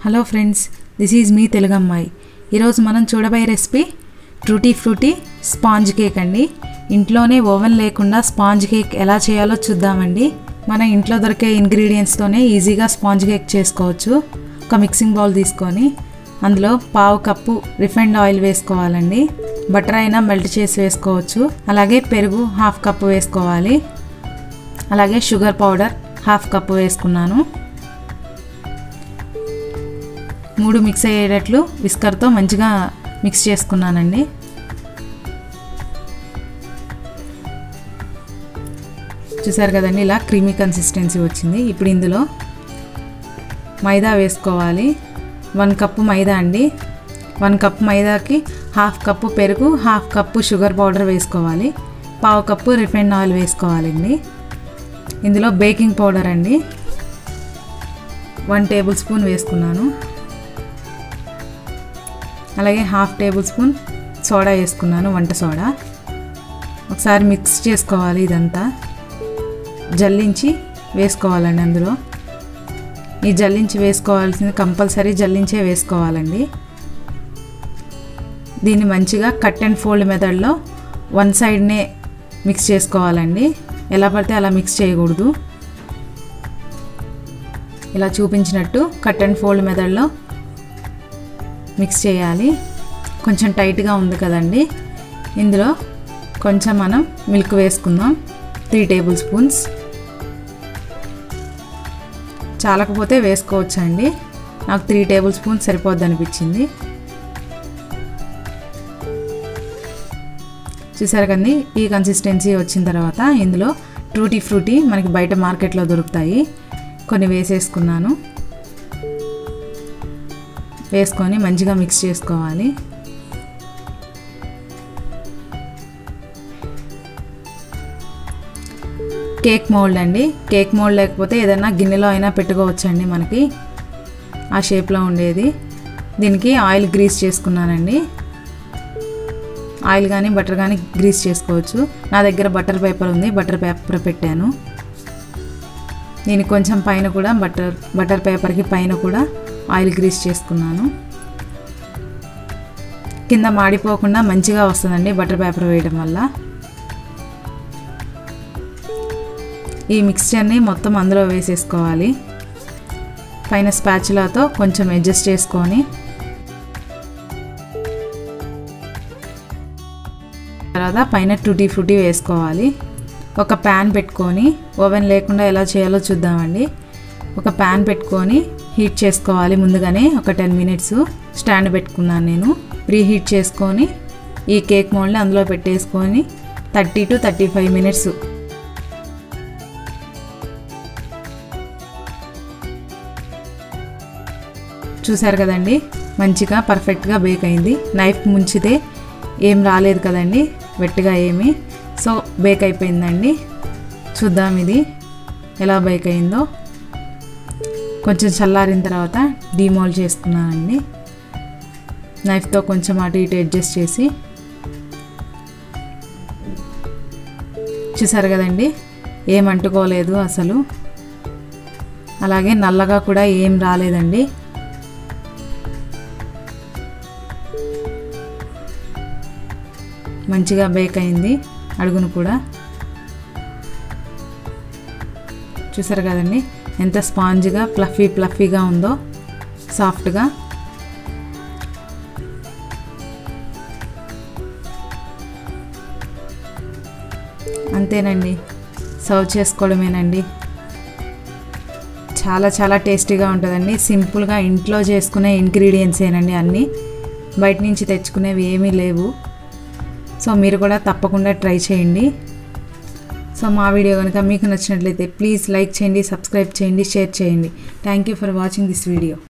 hello friends this is మీ తెలుగు అమ్మాయి ఈరోజు మనం చూడబోయే రెసిపీ ట్రూటీ ఫ్రూటీ స్పాంజ్ కేక్ అండి ఇంట్లోనే ఓవెన్ లేకుండా స్పాంజ్ కేక్ ఎలా చేయాలో చూద్దామండి మన ఇంట్లో దొరికే ఇంగ్రీడియంట్స్తోనే ఈజీగా స్పాంజ్ కేక్ చేసుకోవచ్చు ఒక మిక్సింగ్ బౌల్ తీసుకొని అందులో పావు కప్పు రిఫైండ్ ఆయిల్ వేసుకోవాలండి బటర్ అయినా మెల్ట్ చేసి వేసుకోవచ్చు అలాగే పెరుగు హాఫ్ కప్పు వేసుకోవాలి అలాగే షుగర్ పౌడర్ హాఫ్ కప్పు వేసుకున్నాను మూడు మిక్స్ అయ్యేటట్లు విస్కర్తో మంచిగా మిక్స్ చేసుకున్నానండి చూసారు కదండి ఇలా క్రీమీ కన్సిస్టెన్సీ వచ్చింది ఇప్పుడు ఇందులో మైదా వేసుకోవాలి వన్ కప్పు మైదా అండి వన్ కప్ మైదాకి హాఫ్ కప్పు పెరుగు హాఫ్ కప్పు షుగర్ పౌడర్ వేసుకోవాలి పావు కప్పు రిఫైండ్ ఆయిల్ వేసుకోవాలండి ఇందులో బేకింగ్ పౌడర్ అండి వన్ టేబుల్ స్పూన్ వేసుకున్నాను అలాగే హాఫ్ టేబుల్ స్పూన్ సోడా వేసుకున్నాను వంట సోడా ఒకసారి మిక్స్ చేసుకోవాలి ఇదంతా జల్లించి వేసుకోవాలండి అందులో ఈ జల్లించి వేసుకోవాల్సింది కంపల్సరీ జల్లించే వేసుకోవాలండి దీన్ని మంచిగా కట్ అండ్ ఫోల్డ్ మెథడ్లో వన్ సైడ్నే మిక్స్ చేసుకోవాలండి ఎలా పడితే అలా మిక్స్ చేయకూడదు ఇలా చూపించినట్టు కట్ అండ్ ఫోల్డ్ మెథడ్లో మిక్స్ చేయాలి కొంచెం టైట్గా ఉంది కదండి ఇందులో కొంచెం మనం మిల్క్ వేసుకుందాం త్రీ టేబుల్ స్పూన్స్ చాలకపోతే వేసుకోవచ్చు అండి నాకు త్రీ టేబుల్ స్పూన్స్ సరిపోద్ది అనిపించింది చూసారు కండి ఈ కన్సిస్టెన్సీ వచ్చిన తర్వాత ఇందులో ట్రూటీ ఫ్రూటీ మనకి బయట మార్కెట్లో దొరుకుతాయి కొన్ని వేసేసుకున్నాను వేసుకొని మంచిగా మిక్స్ చేసుకోవాలి కేక్ మోల్డ్ అండి కేక్ మోల్డ్ లేకపోతే ఏదైనా గిన్నెలో అయినా పెట్టుకోవచ్చండి మనకి ఆ షేప్లో ఉండేది దీనికి ఆయిల్ గ్రీస్ చేసుకున్నానండి ఆయిల్ కానీ బటర్ కానీ గ్రీస్ చేసుకోవచ్చు నా దగ్గర బటర్ పేపర్ ఉంది బటర్ పేపర్ పెట్టాను దీనికి కొంచెం పైన కూడా బటర్ బటర్ పేపర్కి పైన కూడా ఆయిల్ గ్రీస్ చేసుకున్నాను కింద మాడిపోకుండా మంచిగా వస్తుందండి బటర్ పేపర్ వేయడం వల్ల ఈ మిక్స్చర్ని మొత్తం అందులో వేసేసుకోవాలి పైన స్పాచులాతో కొంచెం అడ్జస్ట్ చేసుకొని తర్వాత పైన టూటీ ఫ్రూటీ వేసుకోవాలి ఒక ప్యాన్ పెట్టుకొని ఓవెన్ లేకుండా ఎలా చేయాలో చూద్దామండి ఒక ప్యాన్ పెట్టుకొని హీట్ చేసుకోవాలి ముందుగానే ఒక టెన్ మినిట్స్ స్టాండ్ పెట్టుకున్నాను నేను ప్రీ హీట్ చేసుకొని ఈ కేక్ మోల్డ్ని అందులో పెట్టేసుకొని thirty to thirty five minutes చూసారు కదండి మంచిగా పర్ఫెక్ట్గా బేక్ అయింది నైఫ్ ముంచితే ఏం రాలేదు కదండి వెట్టుగా ఏమి సో బేక్ అయిపోయిందండి చూద్దాం ఇది ఎలా బేక్ అయిందో కొంచెం చల్లారిన తర్వాత డీమోల్డ్ చేసుకున్నానండి నైఫ్తో కొంచెం అటు ఇటు అడ్జస్ట్ చేసి చూసారు కదండి ఏం అంటుకోలేదు అసలు అలాగే నల్లగా కూడా ఏం రాలేదండి మంచిగా బేక్ అయింది అడుగును కూడా చూసారు కదండి ఎంత స్పాంజ్గా ప్లఫీ ప్లఫీగా ఉందో సాఫ్ట్గా అంతేనండి సర్వ్ చేసుకోవడమేనండి చాలా చాలా టేస్టీగా ఉంటుందండి సింపుల్గా ఇంట్లో చేసుకునే ఇంగ్రీడియంట్సేనండి అన్నీ బయట నుంచి తెచ్చుకునేవి ఏమీ లేవు సో మీరు కూడా తప్పకుండా ట్రై చేయండి సో మా వీడియో కనుక మీకు నచ్చినట్లయితే ప్లీజ్ లైక్ చేయండి సబ్స్క్రైబ్ చేయండి షేర్ చేయండి thank you for watching this video